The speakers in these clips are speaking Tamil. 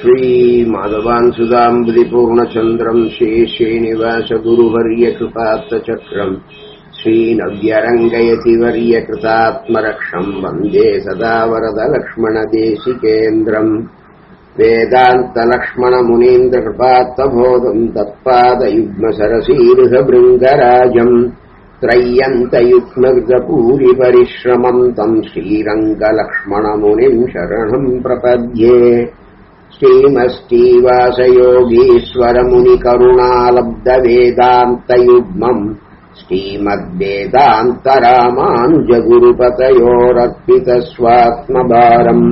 श्रीमाधवान् सुधाम्बुदिपूर्णचन्द्रम् श्रीश्रीनिवासगुरुवर्यकृपात्तचक्रम् श्रीनव्यरङ्गयतिवर्यकृतात्मरक्षम् वन्दे सदा वरदलक्ष्मणदेशिकेन्द्रम् वेदान्तलक्ष्मणमुनीन्द्रकृपात्तबोधम् तत्पादयुग्मसरसीरुहभृङ्गराजम् त्रय्यन्तयुग्मगपूरिपरिश्रमम् तम् श्रीरङ्गलक्ष्मणमुनिम् शरणम् प्रपद्ये श्रीमस्तीवासयोगीश्वरमुनिकरुणालब्धवेदान्तयुग्मम् श्रीमद्वेदान्तरामानुजगुरुपतयोरर्पितस्वात्मभारम्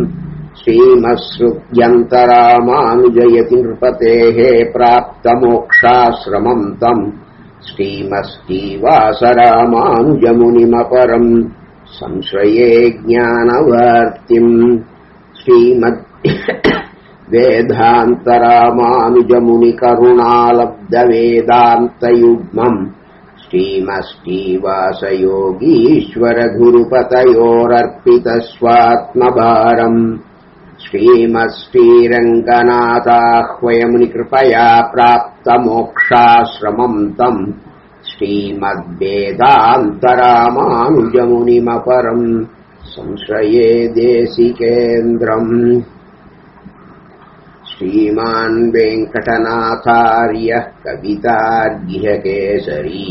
श्रीमत्सृत्यन्तरामानुजयति नृपतेः प्राप्तमोक्षाश्रमम् तम् श्रीमस्तीवासरामानुजमुनिमपरम् संश्रये ज्ञानवर्तिम् श्रीमद् वेदान्तरामानुजमुनिकरुणालब्धवेदान्तयुग्मम् श्रीमस्तीवासयोगीश्वरगुरुपतयोरर्पितस्वात्मभारम् श्रीमत्श्रीरङ्गनाथाह्वयमुनिकृपया प्राप्तमोक्षाश्रमम् तम् श्रीमद्वेदान्तरामानुजमुनिमपरम् संश्रये देशिकेन्द्रम् श्रीमान् वेङ्कटनाथार्यः कवितार्घ्यकेसरी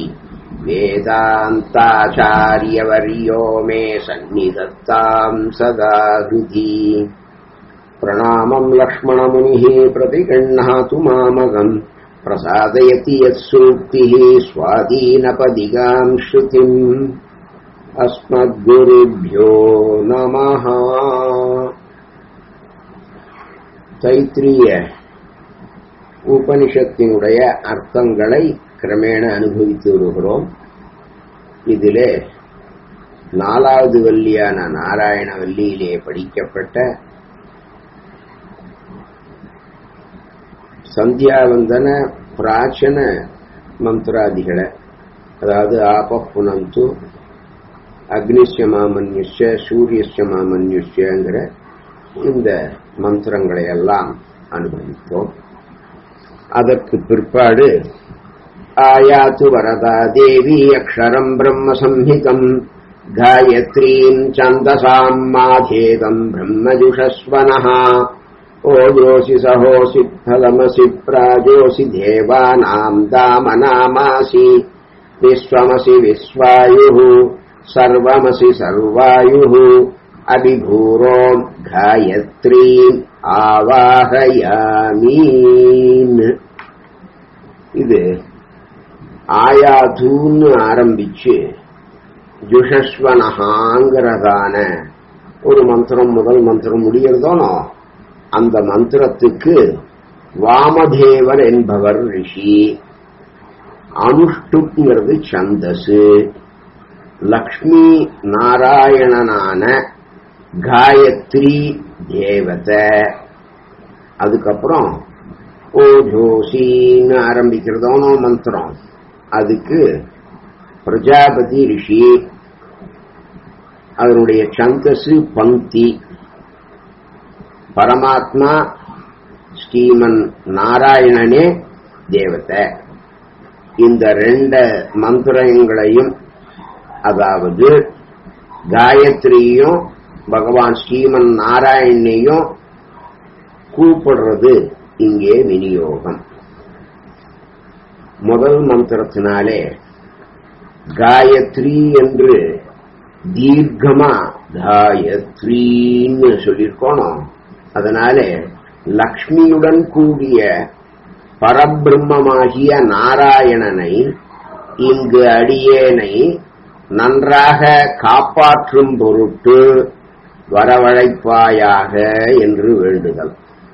वेदान्ताचार्यवर्यो मे सन्निधत्ताम् सदा हृदि प्रणामम् लक्ष्मणमुनिः प्रतिगृह्णातु मामगम् प्रसादयति यत्सूक्तिः स्वाधीनपदिगाम् श्रुतिम् अस्मद्गुरुभ्यो नमः தைத்திரிய உபனிஷத்தினுடைய அர்த்தங்களை கிரமேண அனுபவித்து வருகிறோம் இதிலே நாலாவது வள்ளியான நாராயண வள்ளியிலே படிக்கப்பட்ட சந்தியாவந்தன பிராச்சன மந்திராதிகளை அதாவது ஆப புனந்து அக்னிஷ்ய மாமன்யுஷ்ய சூரியஸ்ய மாமன்யுஷ்யங்கிற இந்த மந்திரங்களை எல்லாம் அனுபவித்தோம் அதற்கு பிற்பாடு ஆயாது வரதா தேவி அக்ஷரம் பிரம்ம சம்ஹிதம் காயத்ரீம் சந்தசாம் மாதேதம் பிரம்மஜுஷஸ்வனஹா ओजोऽसि सहोऽसि फलमसि प्राजोऽसि देवानाम् दामनामासि विश्वमसि विश्वायुः सर्वमसि सर्वायुः अभिभूरो गायत्रीम् ஆவாகயாமீன் இது ஆயாதூன்னு ஆரம்பிச்சு ஜுஷஸ்வனஹாங்கிறதான ஒரு மந்திரம் முதல் மந்திரம் முடிகிறதோனோ அந்த மந்திரத்துக்கு வாமதேவர் என்பவர் ரிஷி அனுஷ்டுங்கிறது சந்தசு லக்ஷ்மி நாராயணனான காயத்ரி தேவதை அதுக்கப்புறம் ஓஜோசின்னு ஆரம்பிக்கிறதோனோ மந்திரம் அதுக்கு பிரஜாபதி ரிஷி அதனுடைய சந்தசு பங்கி பரமாத்மா ஸ்ரீமன் நாராயணனே தேவதை இந்த ரெண்டு மந்திரங்களையும் அதாவது காயத்ரியும் பகவான் ஸ்ரீமன் நாராயணையும் கூப்பிடுறது இங்கே விநியோகம் முதல் மந்திரத்தினாலே காயத்ரி என்று தீர்க்கமா காயத்ரின்னு சொல்லியிருக்கோணும் அதனால லக்ஷ்மியுடன் கூடிய பரபிரம்மமாகிய நாராயணனை இங்கு அடியேனை நன்றாக காப்பாற்றும் பொருட்டு வரவழைப்பாயாக என்று வேண்டுதல்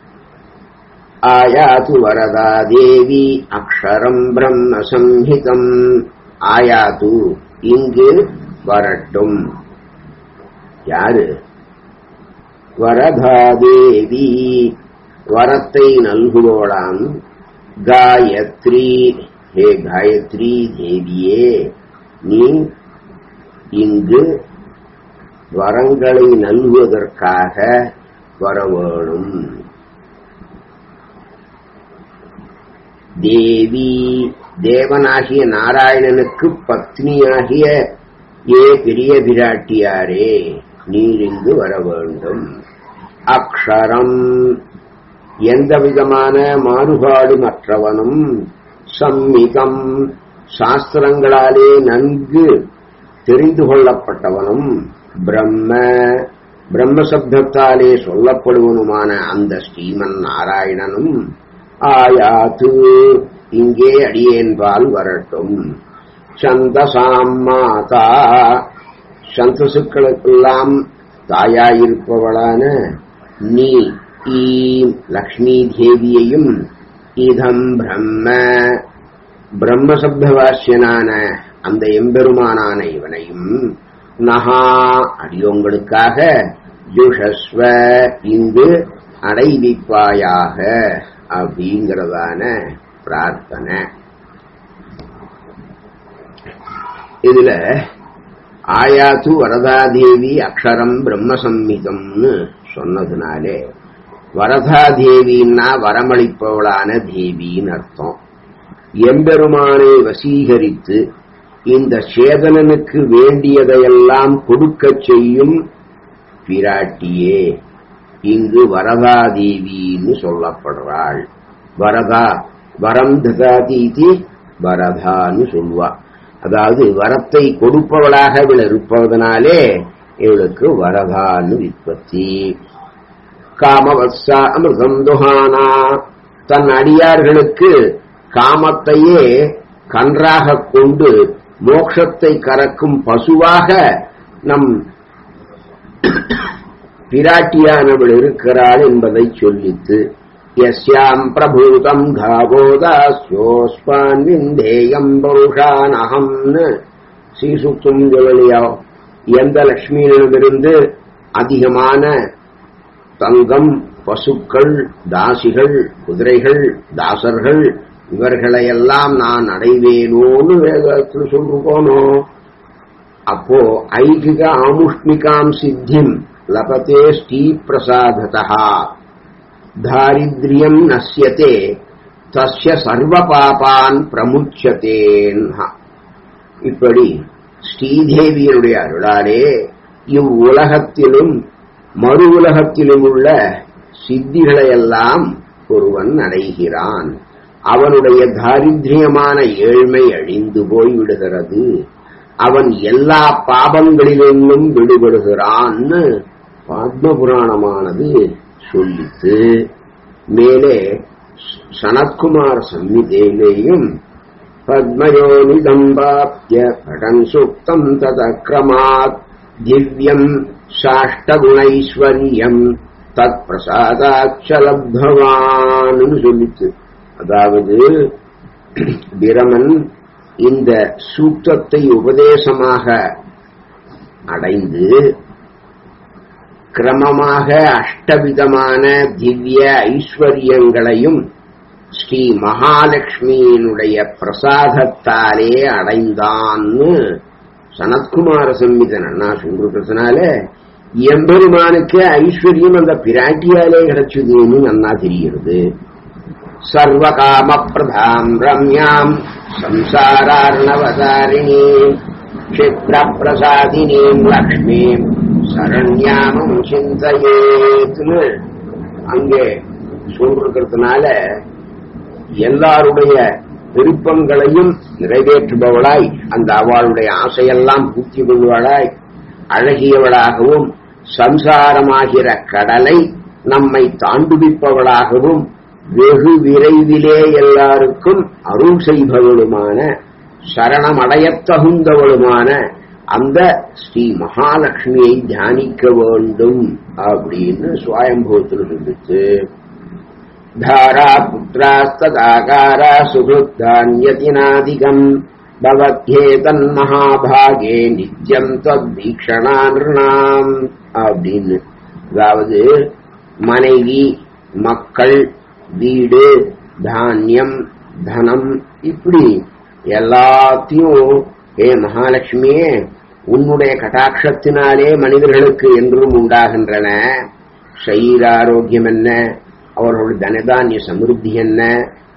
ஆயாது வரதா தேவி அக்ஷரம் பிரம்ம சம்ஹிதம் ஆயாது இங்கு வரட்டும் யாரு வரதாதேவி வரத்தை நல்குவோடாம் காயத்ரி ஹே காயத்ரி தேவியே நீ இங்கு வரங்களை நல்குவதற்காக வர வேணும் தேவி தேவனாகிய நாராயணனுக்கு பத்னியாகிய ஏ பெரிய பிராட்டியாரே நீர் இங்கு வர வேண்டும் அக்ஷரம் எந்த விதமான மாறுபாடு மற்றவனும் சம்மிகம் சாஸ்திரங்களாலே நன்கு தெரிந்து கொள்ளப்பட்டவனும் பிரம்ம பிரம்மசப்தத்தாலே சொல்லப்படுவனுமான அந்த ஸ்ரீமன் நாராயணனும் ஆயாத்து இங்கே அடியேன்பால் வரட்டும் சந்தசாம் மாதா சந்தசுக்களுக்கெல்லாம் தாயாயிருப்பவளான நீ ஈம் லக்ஷ்மி தேவியையும் இதம் பிரம்ம பிரம்மசப்தவாசியனான அந்த எம்பெருமானான இவனையும் நகா அடியோங்களுக்காக ஜுஷஸ்வ இங்கு அடைவிப்பாயாக அப்படிங்கிறதான பிரார்த்தனை இதுல ஆயாத்து வரதாதேவி அக்ஷரம் பிரம்மசம்மிதம்னு சொன்னதுனாலே வரதாதேவின்னா வரமளிப்பவளான தேவின்னு அர்த்தம் எம்பெருமானை வசீகரித்து இந்த சேதனனுக்கு வேண்டியதையெல்லாம் கொடுக்கச் செய்யும் பிராட்டியே இங்கு வரதாதேவின்னு சொல்லப்படுறாள் வரதா வரம் ததாதீதி வரதான்னு சொல்வா அதாவது வரத்தை கொடுப்பவளாக இவள் இருப்பதனாலே இவளுக்கு வரதான்னு விற்பத்தி காமவத்சா அமிர்தம் துஹானா தன் அடியார்களுக்கு காமத்தையே கன்றாக கொண்டு மோட்சத்தை கறக்கும் பசுவாக நம் பிராட்டியானவள் இருக்கிறாள் என்பதை சொல்லித்து யஸ்யாம் பிரபூதம் காவோதாஸ்யோஸ்வான் விந்தேயம் பருஷானகம்னு ஸ்ரீசுக்தும் ஜொலியா எந்த லட்சுமியிடமிருந்து அதிகமான தங்கம் பசுக்கள் தாசிகள் குதிரைகள் தாசர்கள் இவர்களையெல்லாம் நான் அடைவேனோன்னு வேதத்தில் சொல்லுவோனோ அப்போ ஐகிக ஆமுஷ்மிகாம் சித்திம் லபத்தே ஸ்ரீ பிரசாததா தாரித்ரியம் நசியத்தே தஸ்ய சர்வ பாபான் பிரமுச்சதேன்ஹா இப்படி ஸ்ரீதேவியனுடைய அருளாலே இவ்வுலகத்திலும் மறு உலகத்திலும் உள்ள சித்திகளையெல்லாம் ஒருவன் அடைகிறான் அவனுடைய தாரித்ரியமான ஏழ்மை அழிந்து போய் விடுகிறது அவன் எல்லா பாபங்களிலிருந்தும் விடுபடுகிறான்னு பத்ம புராணமானது சொல்லித்து மேலே சனத்குமார் சம்மிதேலேயும் பத்மயோனிதம்பாப்ய படன் சுக்தம் ததக்கிரமாத் திவ்யம் சாஷ்டகுணைஸ்வர்யம் தத் பிரசாதாட்சலப்தவான்னு சொல்லிச்சு அதாவது பிரமன் இந்த சூக்தத்தை உபதேசமாக அடைந்து கிரமமாக அஷ்டவிதமான திவ்ய ஐஸ்வர்யங்களையும் ஸ்ரீ மகாலட்சுமியினுடைய பிரசாதத்தாலே அடைந்தான்னு சனத்குமார சம்மிதன் அண்ணா சொல்றதுனால எம்பெருமானுக்கு ஐஸ்வர்யம் அந்த பிராட்டியாலே கிடைச்சதுன்னு நன்னா தெரிகிறது சர்வகாம பிரதாம் ரம்யாம் சம்சாரார்ணவதாரிணி க்ஷிப்ர பிரசாதினீம் லக்ஷ்மீம் சரண்யாமம் சிந்தையேத்துன்னு அங்கே சொல்றதுனால எல்லாருடைய விருப்பங்களையும் நிறைவேற்றுபவளாய் அந்த அவளுடைய ஆசையெல்லாம் பூர்த்தி கொள்வளாய் அழகியவளாகவும் சம்சாரமாகிற கடலை நம்மை தாண்டுவிப்பவளாகவும் வெகு விரைவிலே எல்லாருக்கும் அருள் செய்பவளுமான சரணமடையத் தகுந்தவளுமான அந்த ஸ்ரீ மகாலட்சுமியை தியானிக்க வேண்டும் அப்படின்னு சுவாயம்பூத்தில் சொல்லிச்சு தாரா புத்திராஸ்ததாகாரா சுகுத்தான்யதினாதிகம் பவத்யேதன் மகாபாகே நித்யம் தத்வீக்ஷணாம் அப்படின்னு அதாவது மனைவி மக்கள் வீடு தானியம் தனம் இப்படி எல்லாத்தையும் ஏ மகாலட்சுமியே உன்னுடைய கட்டாட்சத்தினாலே மனிதர்களுக்கு என்றும் உண்டாகின்றன சரீராரோக்கியம் என்ன அவர்களுடைய தனதானிய சமிருத்தி என்ன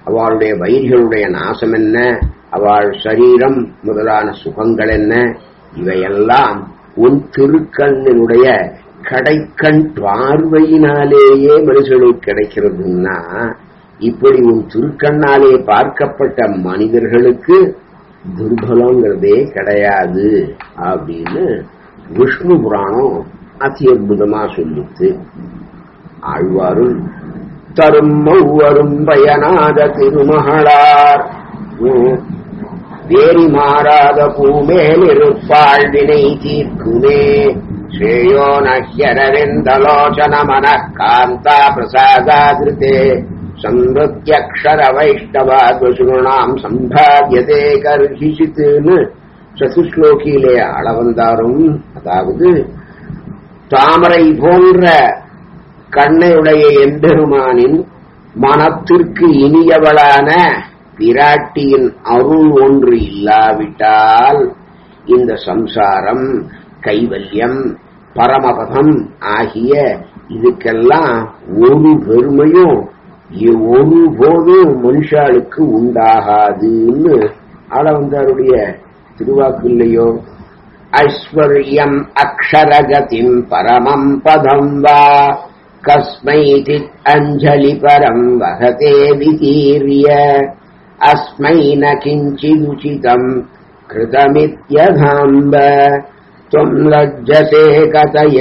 அவளுடைய வைரிகளுடைய நாசம் என்ன அவள் சரீரம் முதலான சுகங்கள் என்ன இவையெல்லாம் உன் திருக்கண்ணினுடைய கடைக்கண் பார்வையினாலேயே மனுஷனுக்கு கிடைக்கிறதுன்னா இப்படி உன் திருக்கண்ணாலே பார்க்கப்பட்ட மனிதர்களுக்கு துர்பலங்கிறதே கிடையாது அப்படின்னு விஷ்ணு புராணம் அதி அற்புதமா சொல்லித்து ஆழ்வாரும் தரும் மௌவரும் பயனாத திருமகளார் உம், வேரி மாறாத பூமேல் இருப்பாள் வினை தீர்க்குமே ஸ்ரேயோ நஹ்யரவிந்தலோச்சன மனக் காந்தா பிரசாதாதிருத்தே சம்பிருத்தியக்ஷர வைஷ்ணவாத்வசுருணாம் சம்பாவியதே கர்ஹிஷித்துன்னு சதுஸ்லோகியிலே அளவந்தாரும் அதாவது தாமரை போன்ற கண்ணையுடைய எம்பெருமானின் மனத்திற்கு இனியவளான பிராட்டியின் அருள் ஒன்று இல்லாவிட்டால் இந்த சம்சாரம் கைவல்யம் பரமபதம் ஆகிய இதுக்கெல்லாம் ஒரு பெருமையும் இ- ஒருபோதும் மனுஷாளுக்கு உண்டாகாதுன்னு ஆளவந்தாருடைய திருவாக்கு இல்லையோ ஐஸ்வர்யம் அக்ஷரகதிம் பரமம் பதம் வா கஸ்மைதித் அஞ்சலி பரம் வகதே விதீரிய அஸ்மை ந கிஞ்சிதுச்சிதம் கிருதமித்யதாம்ப त्वम् लज्जसे कथय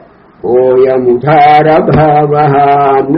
கோயமுதாரபாவான்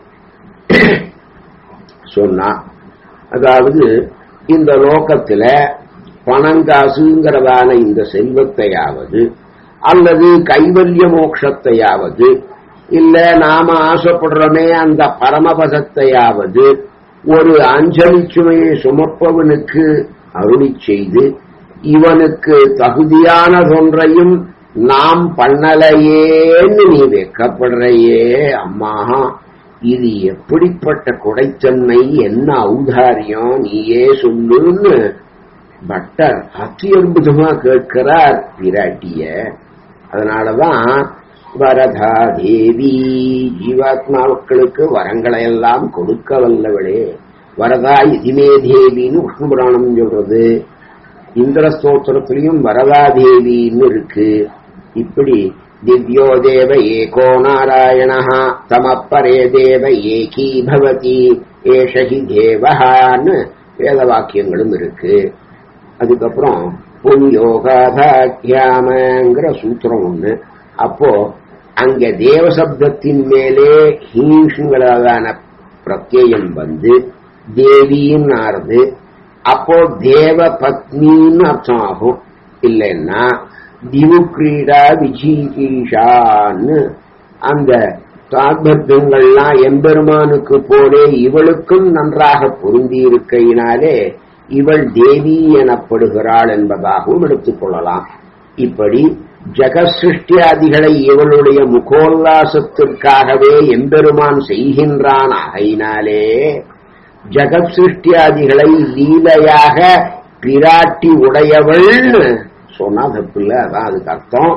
சொன்னா அதாவது இந்த லோகத்துல பணங்காசுங்கிறதான இந்த செல்வத்தையாவது அல்லது கைவல்ய மோட்சத்தையாவது இல்ல நாம ஆசைப்படுறோமே அந்த பரமபதத்தையாவது ஒரு அஞ்சலி சுமையை சுமப்பவனுக்கு அருளி செய்து இவனுக்கு தகுதியானதொன்றையும் நாம் பண்ணலையேன்னு நீ வெக்கப்படுறையே அம்மா இது எப்படிப்பட்ட குடைத்தன்மை என்ன ஔதாரியம் நீயே சொல்லுன்னு பட்டர் அத்தி அற்புதமா கேட்கிறார் பிராட்டிய அதனாலதான் வரதா தேவி ஜீவாத்மாக்களுக்கு வரங்களை எல்லாம் கொடுக்க வல்லவளே வரதா இதுமே தேவின்னு விஷ்ணு புராணம் சொல்றது இந்திர ஸ்தோத்திரத்திலையும் வரதாதேவின்னு இருக்கு இப்படி திவ்யோ தேவ ஏகோ நாராயண தமப்பரே தேவ ஏகீ பவதி ஏஷகி தேவஹான்னு வேத வாக்கியங்களும் இருக்கு அதுக்கப்புறம் புண்யோகாதாக்கியாமங்கிற சூத்திரம் ஒண்ணு அப்போ அங்க தேவசப்தத்தின் மேலே ஹீஷுங்களான பிரத்யயம் வந்து தேவின்னு ஆறுது அப்போ தேவ பத்னின்னு அர்த்தம் ஆகும் இல்லைன்னா திவு கிரீடா விஜீகீஷான்னு அந்த தாத்பர்யங்கள்லாம் எம்பெருமானுக்கு போலே இவளுக்கும் நன்றாக பொருந்தி இருக்கையினாலே இவள் தேவி எனப்படுகிறாள் என்பதாகவும் எடுத்துக் கொள்ளலாம் இப்படி ஜெகசிருஷ்டியாதிகளை இவளுடைய முகோல்லாசத்திற்காகவே எம்பெருமான் செய்கின்றான் ஆகையினாலே ஜகத் சிருஷ்டியாதிகளை லீலையாக பிராட்டி உடையவள்னு சொன்னா தப்பில்ல அதான் அதுக்கு அர்த்தம்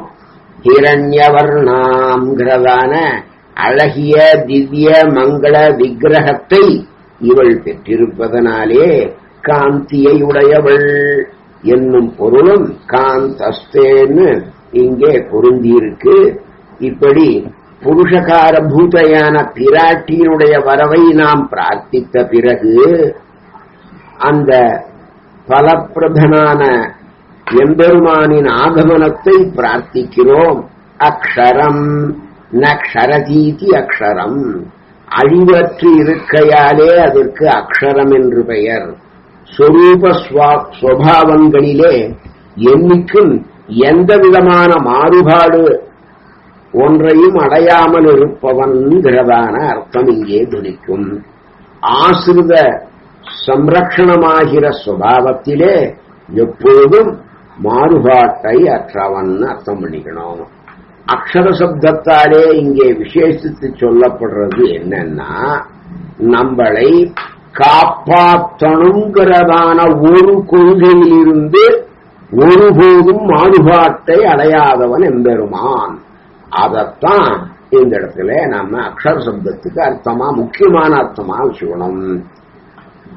ஹிரண்யவர்ணாம்ங்கிறதான அழகிய திவ்ய மங்கள விக்கிரகத்தை இவள் பெற்றிருப்பதனாலே காந்தியை உடையவள் என்னும் பொருளும் காந்தஸ்தேன்னு இங்கே பொருந்தியிருக்கு இப்படி புருஷகார பூதையான பிராட்டியினுடைய வரவை நாம் பிரார்த்தித்த பிறகு அந்த பலப்பிரதனான எம்பெருமானின் ஆகமனத்தை பிரார்த்திக்கிறோம் அக்ஷரம் நக்ஷரதீதி அக்ஷரம் அழிவற்று இருக்கையாலே அதற்கு அக்ஷரம் என்று பெயர் சொரூப சுவாவங்களிலே என்னைக்கும் எந்த விதமான மாறுபாடு ஒன்றையும் அடையாமல் இருப்பவன்கிறதான அர்த்தம் இங்கே துணிக்கும் ஆசிரித சம்ரக்ஷணமாகிற சுவாவத்திலே எப்போதும் மாறுபாட்டை அற்றவன் அர்த்தம் பண்ணிக்கணும் அக்ஷர சப்தத்தாலே இங்கே விசேஷித்து சொல்லப்படுறது என்னன்னா நம்மளை காப்பாற்றணுங்கிறதான ஒரு கொள்கையிலிருந்து ஒருபோதும் மாறுபாட்டை அடையாதவன் எம்பெருமான் அதத்தான் இந்த இடத்துல நம்ம அக்ஷர சப்தத்துக்கு அர்த்தமா முக்கியமான அர்த்தமா வச்சுக்கணும்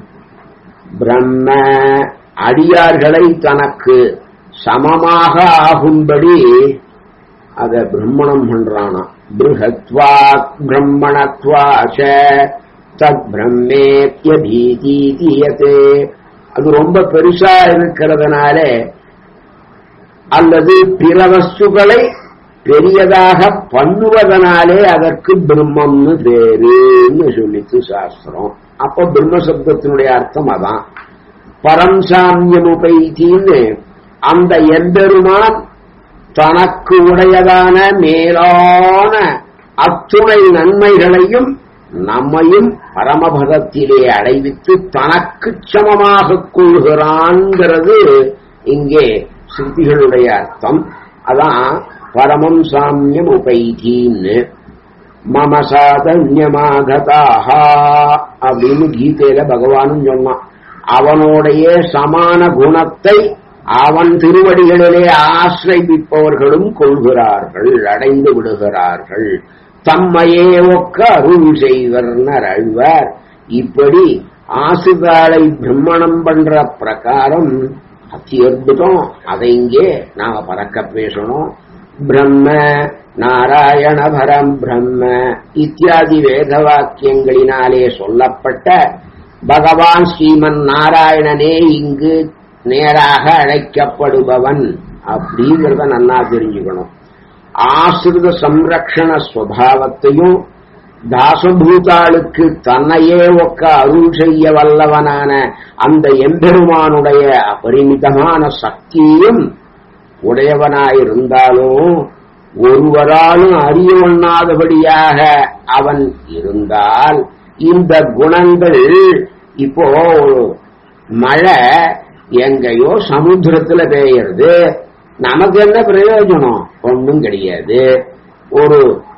பிரம்ம அடியார்களை தனக்கு சமமாக ஆகும்படி அத பிரம்மணம் பண்றானா பிருஹத்வாத் பிரம்மணத்வாச்ச தத் பிரம்மேத்யபீதீயதே அது ரொம்ப பெருசா இருக்கிறதுனால அல்லது பிற வஸ்துக்களை பெரியதாக பண்ணுவதனாலே அதற்கு பிரம்மம்னு பேருன்னு சொல்லித்து சாஸ்திரம் அப்ப பிரம்ம சப்தத்தினுடைய அர்த்தம் அதான் பரம் சாமியமுபைத்தின்னு அந்த எம்பெருமான் தனக்கு உடையதான மேலான அத்துணை நன்மைகளையும் நம்மையும் பரமபதத்திலே அடைவித்து தனக்கு சமமாக கொள்கிறான்ங்கிறது இங்கே சித்திகளுடைய அர்த்தம் அதான் பரமம் சாமியம் உபைதீன்னு மம சாதன்யமாகதாஹா அப்படின்னு கீதையில பகவானும் சொன்னான் அவனுடைய சமான குணத்தை அவன் திருவடிகளிலே ஆசிரயிப்பவர்களும் கொள்கிறார்கள் அடைந்து விடுகிறார்கள் தம்மையே ஒக்க அருள் செய்வர் அழ்வார் இப்படி ஆசுகாலை பிரம்மணம் பண்ற பிரகாரம் அத்தி அற்புதம் அதை இங்கே நாம பறக்க பேசணும் பிரம்ம நாராயண பரம் பிரம்ம இத்தியாதி வேத வாக்கியங்களினாலே சொல்லப்பட்ட பகவான் ஸ்ரீமன் நாராயணனே இங்கு நேராக அழைக்கப்படுபவன் அப்படிங்கிறத நன்னா தெரிஞ்சுக்கணும் ஆசிரித சம்ரக்ஷண ஸ்வபாவத்தையும் தாசபூதாளுக்கு தன்னையே ஒக்க அருள் செய்ய வல்லவனான அந்த எம்பெருமானுடைய அபரிமிதமான சக்தியையும் உடையவனாயிருந்தாலும் ஒருவராலும் அறியவண்ணாதபடியாக அவன் இருந்தால் இந்த குணங்கள் இப்போ மழை எங்கேயோ சமுத்திரத்துல பெய்யறது நமக்கு என்ன பிரயோஜனம் ஒன்றும் கிடையாது ஒரு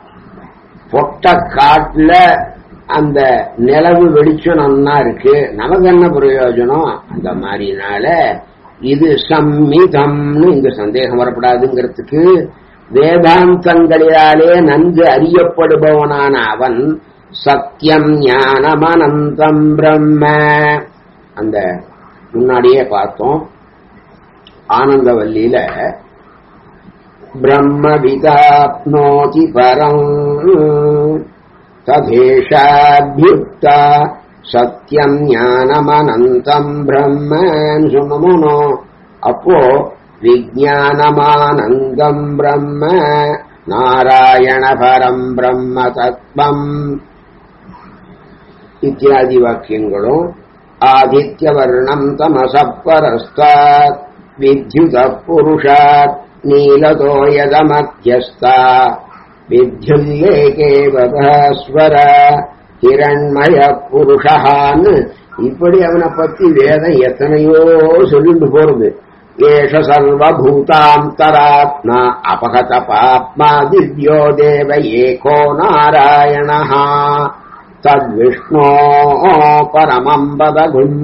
பொட்ட காட்டுல அந்த நிலவு வெளிச்சம் நன்னா இருக்கு நமக்கு என்ன பிரயோஜனம் அந்த மாதிரினால இது சம்மிதம்னு இங்க சந்தேகம் வரப்படாதுங்கிறதுக்கு வேதாந்தங்களினாலே நன்கு அறியப்படுபவனான அவன் சத்தியம் ஞானமனந்தம் பிரம்ம அந்த முன்னாடியே பார்த்தோம் ஆனந்தவல்லியில பிரம்ம விதாப்னோதி பரம் ததேஷாபியுக்தா சத்தியம் ஞானமனந்தம் பிரம்மன்னு சொன்னமோனோ அப்போ விஜானமானந்தம் பிரம்ம நாராயண பரம் பிரம்ம தத்வம் இத்தியாதி வாக்கியங்களும் ஆதித்யவர்ணம் தமசப்பரஸ்தாத் வித்யுத புருஷாத் நீலதோயதமத்தியஸ்தா வித்யுல்லேகே பகஸ்வர ஹிரண்மய புருஷான்னு இப்படி அவனை பத்தி வேதம் எத்தனையோ சொல்லிட்டு போறது ஏஷ சர்வபூதாந்தராத்மா அபகத பாப்மா திவ்யோ தேவ ஏகோ நாராயணஹா தத்விஷ்ணோ பரமம் பதகும்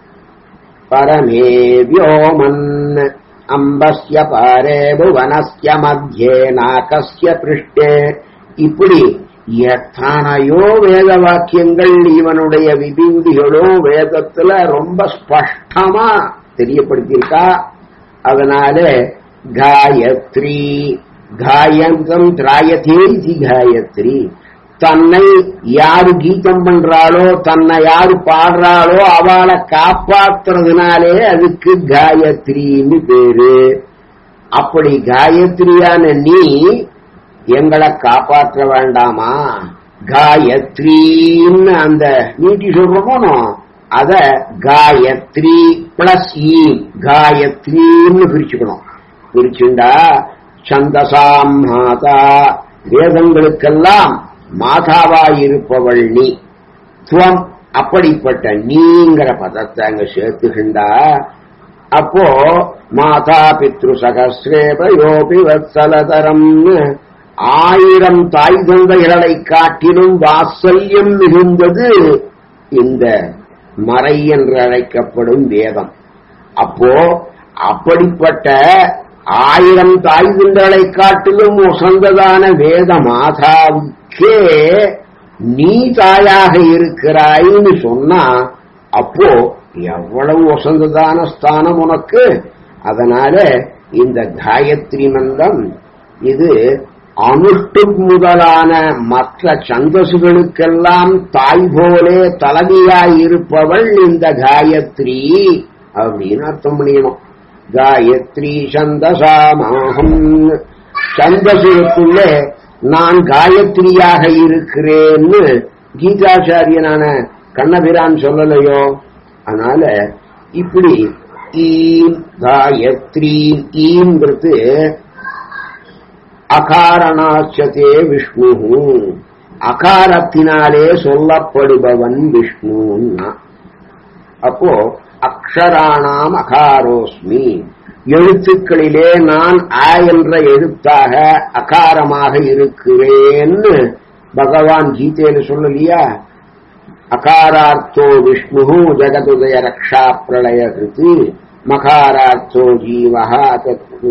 பரமே வியோமன் அம்பஸ்ய பாரே புவனஸ்ய மத்தியே நாகஸ்ய பிருஷ்டே இப்படி எத்தனையோ வேத வாக்கியங்கள் இவனுடைய விபிந்திகளும் வேதத்துல ரொம்ப ஸ்பஷ்டமா தெரியப்படுத்தியிருக்கா அதனால காயத்ரி காயந்தம் திராயத்தே இது காயத்ரி தன்னை யாரு கீதம் பண்றாளோ தன்னை யாரு பாடுறாளோ அவளை காப்பாத்துறதுனாலே அதுக்கு காயத்ரின்னு பேரு அப்படி காயத்ரியான நீ எங்களை காப்பாற்ற வேண்டாமா காயத்ரின்னு அந்த நீட்டி சொல்றோமோ அத காயத்ரி பிளஸ் ஈ காயத்ரின்னு பிரிச்சுக்கணும் பிரிச்சுண்டா சந்தசாம் மாதா வேதங்களுக்கெல்லாம் மாதாவாயிருப்பவள் நீ துவம் அப்படிப்பட்ட நீங்கிற பதத்தை அங்க சேர்த்துகின்றா அப்போ மாதா பித்ரு சகசிரேபயோபி வத்சலதரம்னு ஆயிரம் தாய் தந்தைகளை காட்டிலும் வாத்சல்யம் மிகுந்தது இந்த மறை என்று அழைக்கப்படும் வேதம் அப்போ அப்படிப்பட்ட ஆயிரம் தாய் தந்தைகளை காட்டிலும் உசந்ததான வேத மாதாவுக்கே நீ தாயாக இருக்கிறாய்னு சொன்னா அப்போ எவ்வளவு வசந்ததான ஸ்தானம் உனக்கு அதனால இந்த காயத்ரி மந்தம் இது அனுஷ்டு முதலான மற்ற சந்தசுகளுக்கெல்லாம் தாய் போலே தலைவியாய் இருப்பவள் இந்த காயத்ரி அப்படின்னு அர்த்தம் பண்ணிக்கணும் காயத்ரி சந்தசாமாகம் சந்தசுக்குள்ளே நான் காயத்ரியாக இருக்கிறேன்னு கீதாச்சாரியனான கண்ணபிரான் சொல்லலையோ அதனால இப்படி ஈம் காயத்ரி ஈங்கிறது அகாரணாச்சதே விஷ்ணு அகாரத்தினாலே சொல்லப்படுபவன் விஷ்ணுன்னா அப்போ அக்ஷராணாம் அகாரோஸ்மி எழுத்துக்களிலே நான் ஆ என்ற எழுத்தாக அகாரமாக இருக்கிறேன்னு பகவான் கீதையில சொல்லலையா அகாரார்த்தோ விஷ்ணு ஜெகதுதய ரக்ஷா பிரளய கிருதி மகாரார்த்தோ ஜீவஹா தத்து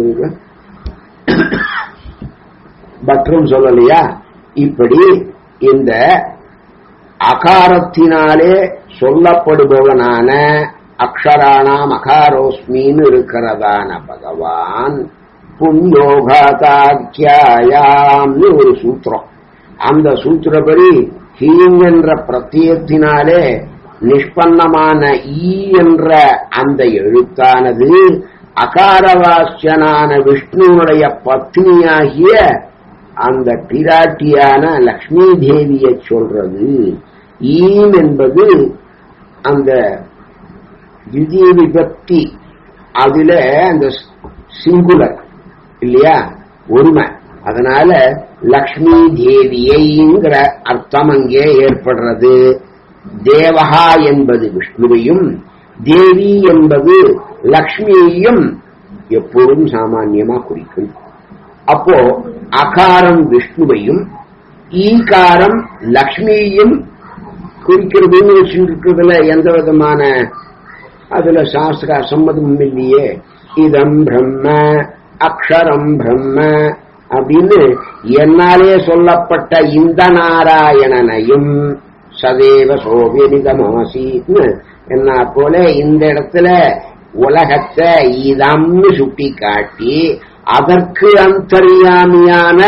மற்றும் சொல்லலையா இப்படி இந்த அகாரத்தினாலே சொல்லப்படுபவனான அக்ஷராணாம் அகாரோஸ்மின்னு இருக்கிறதான பகவான் புண்யோகாத்தாக்கியாயாம்னு ஒரு சூத்திரம் அந்த சூத்திரப்படி ஹீங் என்ற பிரத்தியத்தினாலே நிஷ்பன்னமான ஈ என்ற அந்த எழுத்தானது அகாரவாசியனான விஷ்ணுனுடைய பத்னியாகிய அந்த பிராட்டியான லக்ஷ்மி தேவியை சொல்றது ஈம் என்பது அந்த திவ்ய விபக்தி அதுல அந்த சிங்குலர் இல்லையா ஒருமை அதனால லக்ஷ்மி தேவியைங்கிற அர்த்தம் அங்கே ஏற்படுறது தேவகா என்பது விஷ்ணுவையும் தேவி என்பது லக்ஷ்மியையும் எப்போதும் சாமான்யமா குறிக்கும் அப்போ அகாரம் விஷ்ணுவையும் ஈகாரம் லக்ஷ்மியையும் குறிக்கிறதுன்னு வச்சுருக்கிறதுல எந்த விதமான அதுல சாஸ்திர சம்மதம் இல்லையே இதம் பிரம்ம அக்ஷரம் பிரம்ம அப்படின்னு என்னாலே சொல்லப்பட்ட இந்த நாராயணனையும் சதேவ சோபியனிதமாசின்னு என்ன போல இந்த இடத்துல உலகத்தை இதம்னு சுட்டி காட்டி அதற்கு அந்தரியாமியான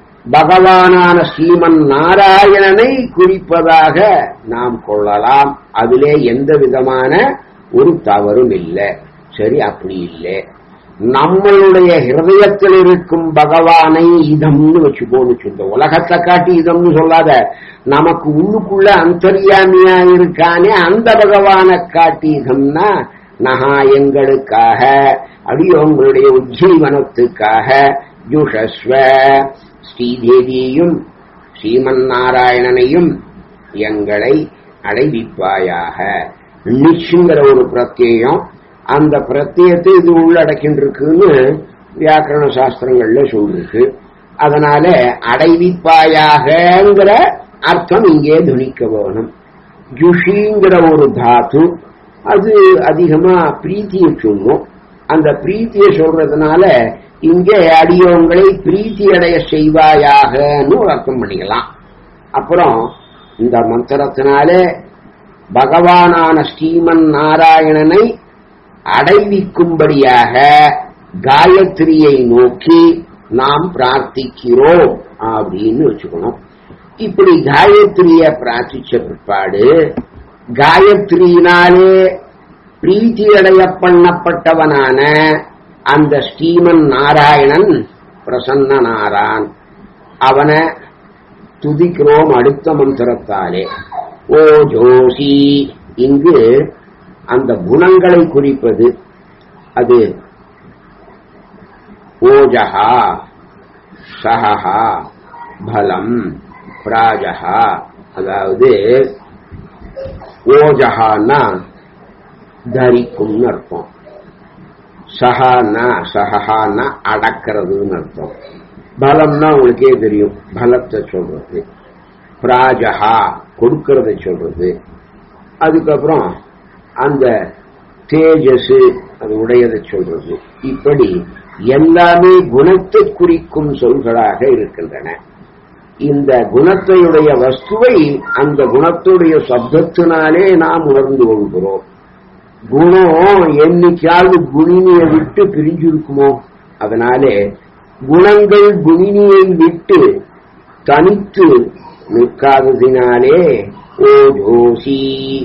பகவானான ஸ்ரீமன் நாராயணனை குறிப்பதாக நாம் கொள்ளலாம் அதிலே எந்த விதமான ஒரு தவறும் இல்லை சரி அப்படி இல்லை நம்மளுடைய ஹிருதயத்தில் இருக்கும் பகவானை இதம்னு வச்சுக்கோன்னு சொல்ல உலகத்தை காட்டி இதம்னு சொல்லாத நமக்கு உள்ளுக்குள்ள அந்தரியாமியா இருக்கானே அந்த பகவானை காட்டி இதம்னா நகா எங்களுக்காக அடியோங்களுடைய உஜ்ஜீவனத்துக்காக ஜுஷஸ்வ ஸ்ரீதேவியையும் ஸ்ரீமன் நாராயணனையும் எங்களை அடைவிப்பாயாக நிச்சுங்கிற ஒரு பிரத்யேகம் அந்த பிரத்யத்தை இது உள்ளடக்கின்றிருக்குன்னு வியாக்கரண சாஸ்திரங்கள்ல சொல்லிருக்கு அதனால அடைவிப்பாயாகங்கிற அர்த்தம் இங்கே துணிக்க வேணும் ஜுஷிங்கிற ஒரு தாத்து அது அதிகமா பிரீத்தியை சொல்லும் அந்த பிரீத்தியை சொல்றதுனால இங்கே அடியோங்களை பிரீத்தி அடைய செய்வாயாகன்னு ஒரு அர்த்தம் பண்ணிக்கலாம் அப்புறம் இந்த மந்திரத்தினாலே பகவானான ஸ்ரீமன் நாராயணனை அடைவிக்கும்படியாக காயத்ரியை நோக்கி நாம் பிரார்த்திக்கிறோம் அப்படின்னு வச்சுக்கணும் இப்படி காயத்ரிய பிரார்த்திச்ச பிற்பாடு காயத்ரியினாலே பிரீத்தி அடைய பண்ணப்பட்டவனான அந்த ஸ்ரீமன் நாராயணன் பிரசன்ன நாரான் அவனை துதிக்கிறோம் அடுத்த மந்திரத்தாலே ஓ ஜோசி இங்கு அந்த குணங்களை குறிப்பது அது ஓஜஹா சஹஹா பலம் பிராஜஹா அதாவது ஓஜஹான்னா தரிக்கும்னு அர்த்தம் சஹானா சஹஹானா அடக்கிறதுன்னு அர்த்தம் பலம்னா உங்களுக்கே தெரியும் பலத்தை சொல்றது பிராஜஹா கொடுக்கறத சொல்றது அதுக்கப்புறம் அந்த தேஜஸ் அது உடையதை சொல்றது இப்படி எல்லாமே குணத்தை குறிக்கும் சொல்களாக இருக்கின்றன இந்த குணத்தையுடைய வஸ்துவை அந்த குணத்துடைய சப்தத்தினாலே நாம் உணர்ந்து கொள்கிறோம் குணம் என்னைக்காவது குணினியை விட்டு பிரிஞ்சிருக்குமோ அதனாலே குணங்கள் குணினியை விட்டு தனித்து நிற்காததினாலே ஓஜோசி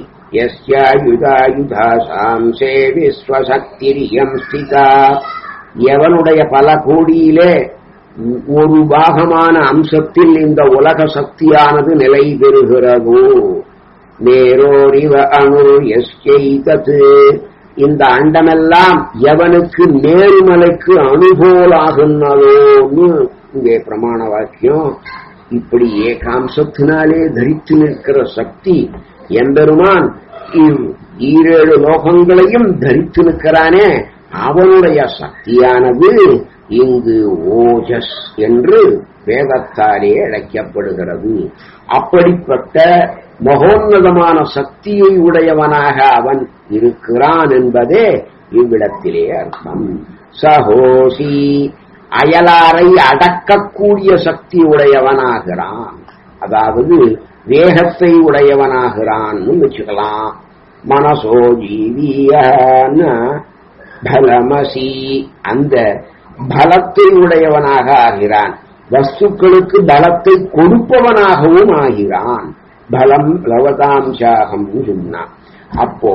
யஸ்யாயுதாயுதாசாம்சே விஸ்வசக்திரியம் ஸ்திதா எவனுடைய பல கோடியிலே ஒரு பாகமான அம்சத்தில் இந்த உலக சக்தியானது நிலை பெறுகிறதோ நேரோரிவ அணு எஸ்கைதத்து இந்த அண்டமெல்லாம் எவனுக்கு நேர்மலைக்கு அணுபோலாகுன்னதோன்னு இங்கே பிரமாண வாக்கியம் இப்படி ஏகாம்சத்தினாலே தரித்து நிற்கிற சக்தி எம்பெருமான் இவ் ஈரேழு லோகங்களையும் தரித்து நிற்கிறானே அவனுடைய சக்தியானது இங்கு ஓஜஸ் என்று வேதத்தாலே அழைக்கப்படுகிறது அப்படிப்பட்ட மகோன்னதமான சக்தியை உடையவனாக அவன் இருக்கிறான் என்பதே இவ்விடத்திலே அர்த்தம் சகோசி அயலாரை அடக்கக்கூடிய சக்தி உடையவனாகிறான் அதாவது வேகத்தை உடையவனாகிறான் வச்சுக்கலாம் மனசோ ஜீவியான பலமசி அந்த பலத்தை உடையவனாக ஆகிறான் வஸ்துக்களுக்கு பலத்தை கொடுப்பவனாகவும் ஆகிறான் பலம் லவதாம்சாகம் சொன்னான் அப்போ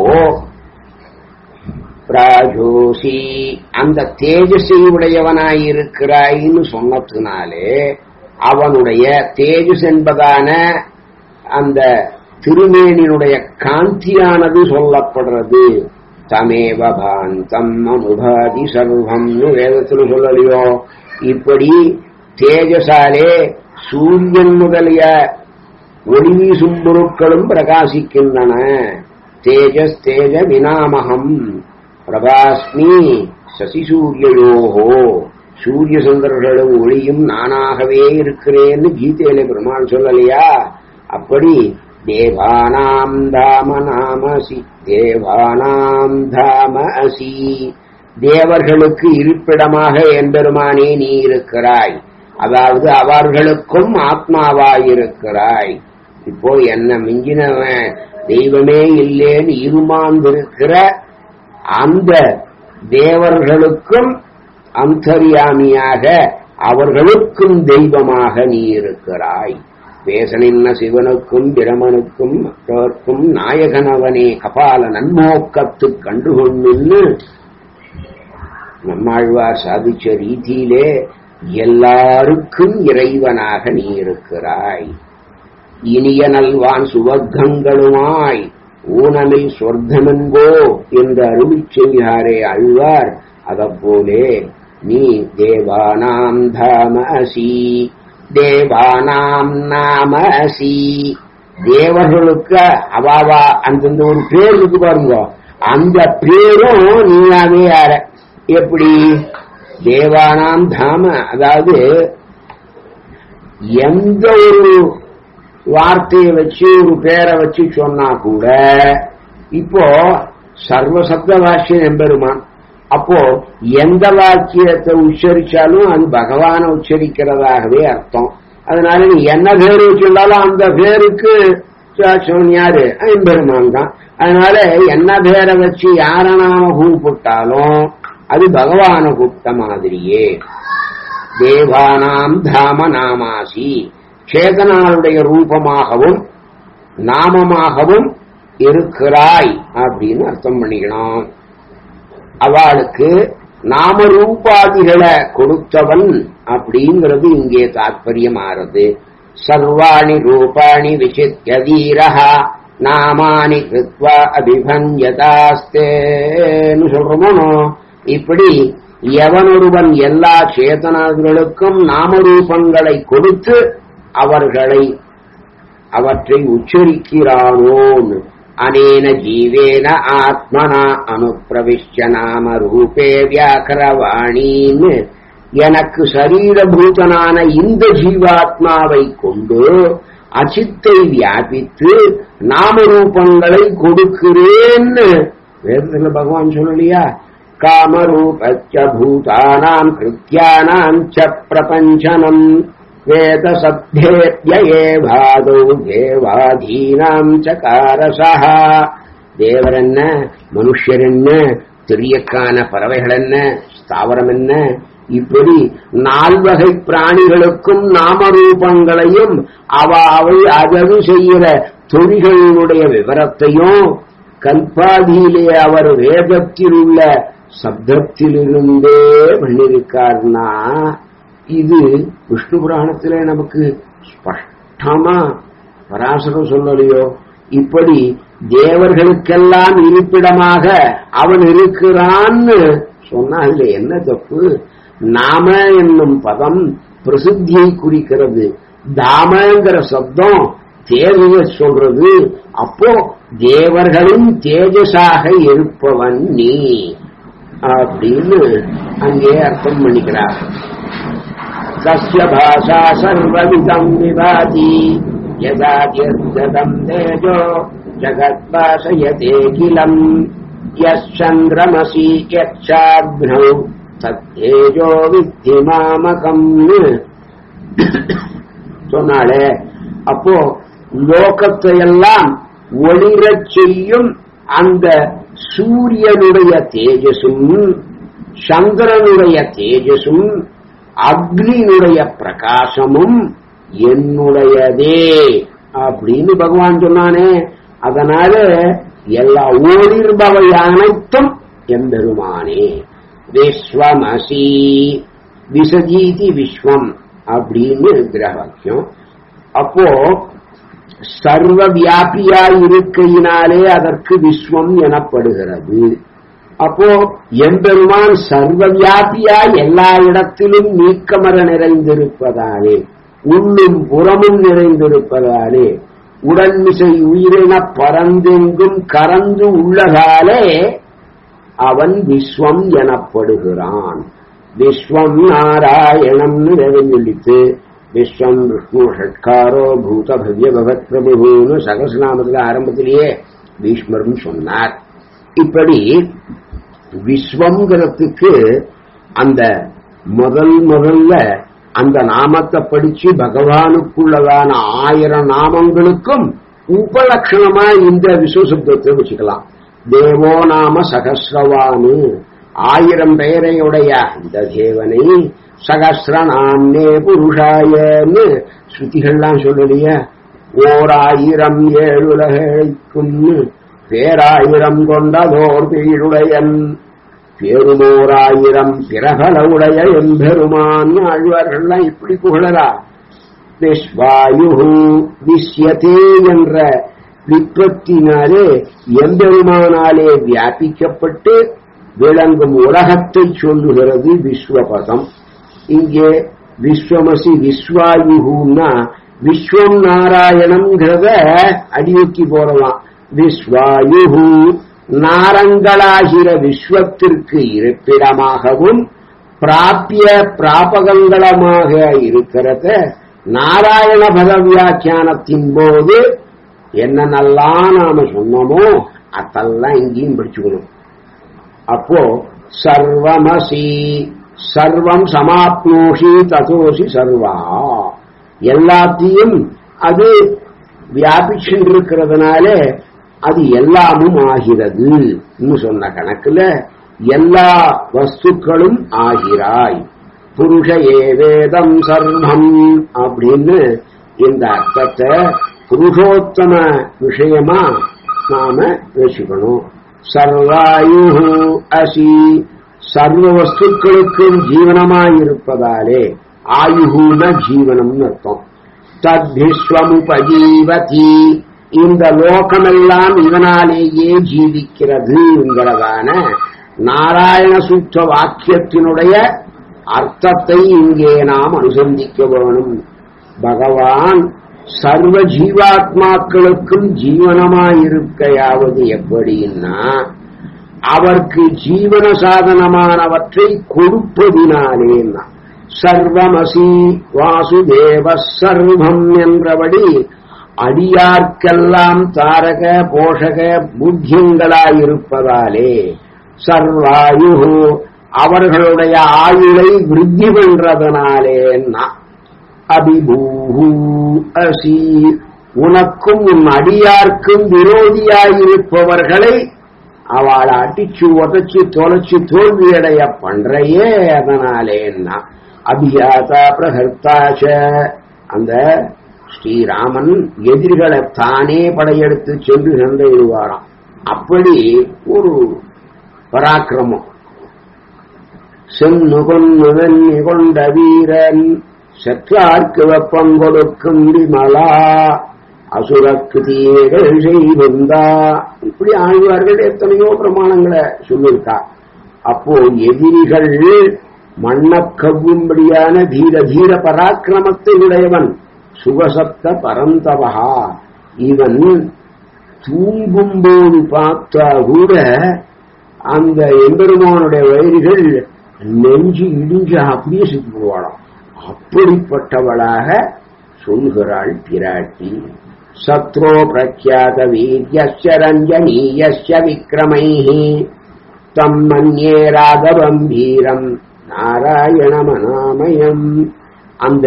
பிராஜோசி அந்த தேஜஸை உடையவனாயிருக்கிறாயின்னு சொன்னதுனாலே அவனுடைய தேஜஸ் என்பதான அந்த திருமேனினுடைய காந்தியானது சொல்லப்படுறது தமேவ பாந்தம் அனுபாதி சர்வம்னு வேதத்தில் சொல்லலையோ இப்படி தேஜசாலே சூரியன் முதலிய ஒளி வீசும் பொருட்களும் பிரகாசிக்கின்றன தேஜஸ் தேஜ வினாமகம் பிரபாஸ்மி சசிசூரியயோகோ சூரிய சந்திரர்களும் ஒளியும் நானாகவே இருக்கிறேன்னு கீதையில பெருமான் சொல்லலையா அப்படி தேவானாம் தாம நாமசி தேவானாம் தாம அசி தேவர்களுக்கு இருப்பிடமாக எம்பெருமானே நீ இருக்கிறாய் அதாவது அவர்களுக்கும் ஆத்மாவாயிருக்கிறாய் இப்போ என்ன மிஞ்சினவன் தெய்வமே இல்லேன்னு இருமாந்திருக்கிற அந்த தேவர்களுக்கும் அந்தரியாமியாக அவர்களுக்கும் தெய்வமாக நீ இருக்கிறாய் பேசனின்ன சிவனுக்கும் பிரமனுக்கும் மற்றவர்க்கும் நாயகனவனே கபால நன்மோக்கத்து கண்டுகொண்டு நம்மாழ்வார் சாதிச்ச ரீதியிலே எல்லாருக்கும் இறைவனாக நீ இருக்கிறாய் இனிய நல்வான் சுவர்க்கங்களுமாய் ஊனமில் சொர்க்கமென்கோ என்று அருளி செய்கிறாரே அழ்வார் அதப்போலே நீ தேவானாம் தாம அசி தேவானாம் நாம அசி தேவர்களுக்கு அவாவா அந்தந்த ஒரு பேர் இருக்கு பாருங்க அந்த பேரும் நீயாவே யார எப்படி தேவானாம் தாம அதாவது எந்த ஒரு வார்த்தையை வச்சு ஒரு பேரை வச்சு சொன்னா கூட இப்போ சர்வசப்த வாக்கியம் எம்பெருமான் அப்போ எந்த வாக்கியத்தை உச்சரிச்சாலும் அது பகவான உச்சரிக்கிறதாகவே அர்த்தம் அதனால நீ என்ன பேர் வச்சிருந்தாலும் அந்த பேருக்கு சாட்சம் யாரு எம்பெருமான் தான் அதனால என்ன பேரை வச்சு யார நாம கூப்பிட்டாலும் அது பகவான கூப்பிட்ட மாதிரியே தேவானாம் தாம நாமாசி சேதனாளுடைய ரூபமாகவும் நாமமாகவும் இருக்கிறாய் அப்படின்னு அர்த்தம் பண்ணிக்கணும் அவளுக்கு நாம ரூபாதிகளை கொடுத்தவன் அப்படிங்கிறது இங்கே தாற்பயமாறது சர்வாணி ரூபாணி விசித்ய வீரஹா நாமானி கிருத்வா அபிபஞ்சதாஸ்தேன்னு சொல்றோமோ இப்படி எவனொருவன் எல்லா சேதனர்களுக்கும் நாமரூபங்களை கொடுத்து அவர்களை அவற்றை உச்சரிக்கிறானோன்னு அனேன ஜீவேன ஆத்மனா அனுப்பிரவிஷ்ய நாம ரூபே வியாக்கரவாணின்னு எனக்கு சரீரபூதனான இந்த ஜீவாத்மாவை கொண்டு அச்சித்தை வியாபித்து நாமரூபங்களை கொடுக்கிறேன்னு வேதத்துல பகவான் சொல்லலையா காமரூபச்ச பூதானாம் கிருத்தியானாம் ச பிரபஞ்சனம் வேத சத்தேத்யே பாதௌ தேவாதீனாம் ச காரசः தேவர் என்ன மனுஷர் என்ன தெரியக்கான பறவைகள் என்ன ஸ்தாவரம் என்ன இப்படி நால்வகை பிராணிகளுக்கும் நாமரூபங்களையும் அவ அவை அதது செய்கிற தொழில்களுடைய விவரத்தையும் கல்பாதியிலே அவர் வேதத்தில் உள்ள சப்தத்திலிருந்தே பண்ணியிருக்காருன்னா இது விஷ்ணு புராணத்திலே நமக்கு ஸ்பஷ்டமா பராசரம் சொல்லலையோ இப்படி தேவர்களுக்கெல்லாம் இருப்பிடமாக அவன் இருக்கிறான்னு சொன்னா அதுல என்ன தப்பு நாம என்னும் பதம் பிரசித்தியை குறிக்கிறது தாமங்கிற சப்தம் தேவைய சொல்றது அப்போ தேவர்களும் தேஜஸாக இருப்பவன் நீ அப்படின்னு அங்கே அர்த்தம் பண்ணிக்கிறார் தஸ்ய பாஷா சர்வவிதம் விபாதி யதா யதம் தேஜோ ஜகத்பாசயதே கிலம் யந்திரமசி யச்சாக்னௌ தத்தேஜோ வித்தி மாமகம் சொன்னாலே அப்போ லோகத்தை எல்லாம் ஒளிரச் செய்யும் அந்த சூரியனுடைய தேஜஸும் சந்திரனுடைய தேஜஸும் அக்னியுடைய பிரகாசமும் என்னுடையதே அப்படின்னு பகவான் சொன்னானே அதனால எல்லா ஒளிர்பவை அனைத்தும் எம்பெருமானே விஸ்வமசி விசஜீதி விஸ்வம் அப்படின்னு கிரகவாக்கியம் அப்போ சர்வ வியாபியாய் இருக்கையினாலே அதற்கு விஸ்வம் எனப்படுகிறது அப்போ எம்பெருமான் சர்வ வியாபியாய் எல்லா இடத்திலும் நீக்கமர நிறைந்திருப்பதாலே உள்ளும் புறமும் நிறைந்திருப்பதாலே உடன்மிசை உயிரின பரந்தெங்கும் கறந்து உள்ளதாலே அவன் விஸ்வம் எனப்படுகிறான் விஸ்வம் நாராயணம்னு வேதம் சொல்லித்து விஸ்வம் விஷ்ணு ஷட்காரோ பூத பவ்ய பகத் பிரபுன்னு சகசநாமத்துல ஆரம்பத்திலேயே பீஷ்மரும் சொன்னார் இப்படி விஸ்வங்கிறதுக்கு அந்த முதல் முதல்ல அந்த நாமத்தை படிச்சு பகவானுக்குள்ளதான ஆயிரம் நாமங்களுக்கும் உபலட்சணமா இந்த விஸ்வசப்தத்தை வச்சுக்கலாம் தேவோ நாம சகசிரவானு ஆயிரம் பெயரையுடைய இந்த தேவனை சகசிர நாம்னே புருஷாயன்னு ஸ்ருதிகள்லாம் சொல்லலையா ஓர் ஆயிரம் ஏழுலகைக்கும் பேராயிரம் கொண்டதோர் பீடுடையன் பேருமோராயிரம் பிறகலவுடைய எம்பெருமான் ஆழ்வார்கள்லாம் இப்படி புகழறா விஸ்வாயு விஸ்யதே என்ற விற்பத்தினாலே எம்பெருமானாலே வியாபிக்கப்பட்டு விளங்கும் உலகத்தை சொல்லுகிறது விஸ்வபதம் இங்கே விஸ்வமசி விஸ்வாயுகுன்னா விஸ்வம் நாராயணம்ங்கிறத அடியொக்கி போடலாம் விஸ்வாயுகு நாரங்களாகிற விஸ்வத்திற்கு இருப்பிடமாகவும் பிராப்பிய பிராபகங்களமாக இருக்கிறத நாராயண பத வியாக்கியானத்தின் போது என்னென்னலாம் நாம சொன்னோமோ அதெல்லாம் இங்கேயும் படிச்சுக்கணும் அப்போ சர்வமசி சர்வம் சமாப்னோஷி ததோசி சர்வா எல்லாத்தையும் அது வியாபிச்சுருக்கிறதுனால அது எல்லாமும் ஆகிறது சொன்ன கணக்குல எல்லா வஸ்துக்களும் ஆகிறாய் புருஷ ஏவேதம் சர்வம் அப்படின்னு இந்த அர்த்தத்தை புருஷோத்தம விஷயமா நாம வச்சுக்கணும் சர்வாயு அசி சர்வ வஸ்துக்களுக்கும் ஜீவனமாயிருப்பதாலே ஆயுகுன ஜீவனம்னு அர்த்தம் தத்விஸ்வமுபஜீவதி இந்த லோகமெல்லாம் இவனாலேயே ஜீவிக்கிறதுங்கிறதான நாராயண சூத்த வாக்கியத்தினுடைய அர்த்தத்தை இங்கே நாம் அனுசந்திக்க வேணும் பகவான் சர்வ ஜீவாத்மாக்களுக்கும் ஜீவனமாயிருக்கையாவது எப்படின்னா அவருக்கு ஜீவன சாதனமானவற்றை கொடுப்பதினாலேன்னா சர்வமசி வாசுதேவ சர்வம் என்றபடி அடியார்க்கெல்லாம் தாரக போஷக புத்தியங்களாயிருப்பதாலே சர்வாயு அவர்களுடைய ஆயுளை விருத்தி பண்றதுனாலேன்னா அபிபூஹு அசி உனக்கும் உன் அடியார்க்கும் விரோதியாயிருப்பவர்களை அவளை அடிச்சு உதச்சு தொலைச்சு தோல்வியடைய பண்றையே அதனாலேன்னா அபியாதா பிரகர்த்தாச்ச அந்த ஸ்ரீராமன் எதிரிகளை தானே படையெடுத்து சென்று சண்டையிடுவாராம் அப்படி ஒரு பராக்கிரமம் சென்னு கொன்னுவன் கொண்ட வீரன் செற்றார்க்கு வெப்பம் கொடுக்கும் விமலா அசுரக்கு தீகள் செய்வந்தா இப்படி ஆழ்வார்கள் எத்தனையோ பிரமாணங்களை சொல்லியிருக்கா அப்போ எதிரிகள் மண்ணக் கவ்வும்படியான தீர தீர பராக்கிரமத்தை உடையவன் சுகசப்த பரந்தவகா இவன் தூங்கும்போது பார்த்தா கூட அந்த எம்பெருமானுடைய வயிறுகள் நெஞ்சு இடிஞ்சு அப்படியே செத்து போவாளாம் அப்படிப்பட்டவளாக சொல்கிறாள் பிராட்டி சத்ரோ பிரக்யாத வீரியஸ்ய ரஞ்சனீயஸ்ய விக்ரமைः தம் மன்யே ராகவம் வீரம் நாராயணமனாமயம் அந்த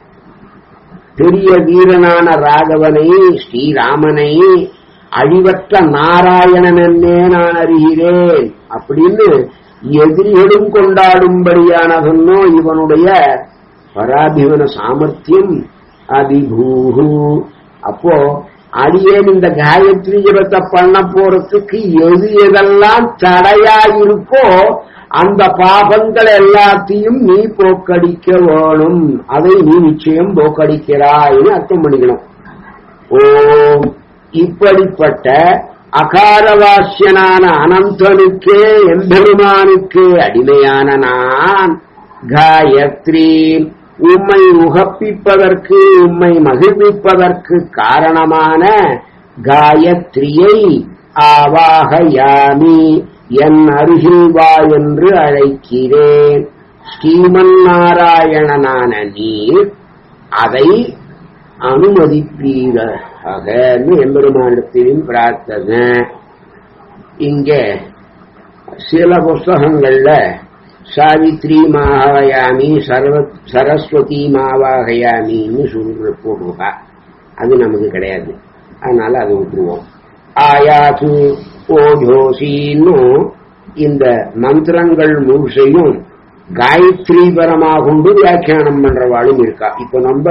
பெரிய வீரனான ராகவனை ஸ்ரீராமனை அழிவற்ற நாராயணன் என்னே நான் அறிகிறேன் அப்படின்னு எதிரிகளும் கொண்டாடும்படியானதன்னோ இவனுடைய பராபிமன சாமர்த்தியம் அதிபூஹு அப்போ அடியேன் இந்த காயத்ரி ஜபத்தை பண்ண போறதுக்கு எது எதெல்லாம் தடையா இருக்கோ அந்த பாபங்கள் எல்லாத்தையும் நீ போக்கடிக்க வேணும் அதை நீ நிச்சயம் போக்கடிக்கிறாய்னு அர்த்தம் பண்ணிக்கணும் ஓம் இப்படிப்பட்ட அகாரவாசியனான அனந்தனுக்கே எம்பெருமானுக்கு அடிமையான நான் காயத்ரி உம்மை உகப்பிப்பதற்கு உம்மை மகிழ்விப்பதற்கு காரணமான காயத்ரியை ஆவாகயாமி என் அருகில் வா என்று அழைக்கிறேன் ஸ்ரீமன் நாராயணனான நீர் அதை அனுமதிப்பீராக எம்பெருமானிடத்திலும் பிரார்த்தனை இங்க சில புஸ்தகங்கள்ல சாவித்ரி மாவாயாமி சர்வ சரஸ்வதி மாவாகயாமின்னு சொல்ற போடுவா அது நமக்கு கிடையாது அதனால அதை விட்டுருவோம் ஆயாது ஓஜோசின்னு இந்த மந்திரங்கள் முழுசையும் காயத்ரி பரமாக கொண்டு வியாக்கியானம் பண்றவாளும் இருக்கா இப்ப நம்ம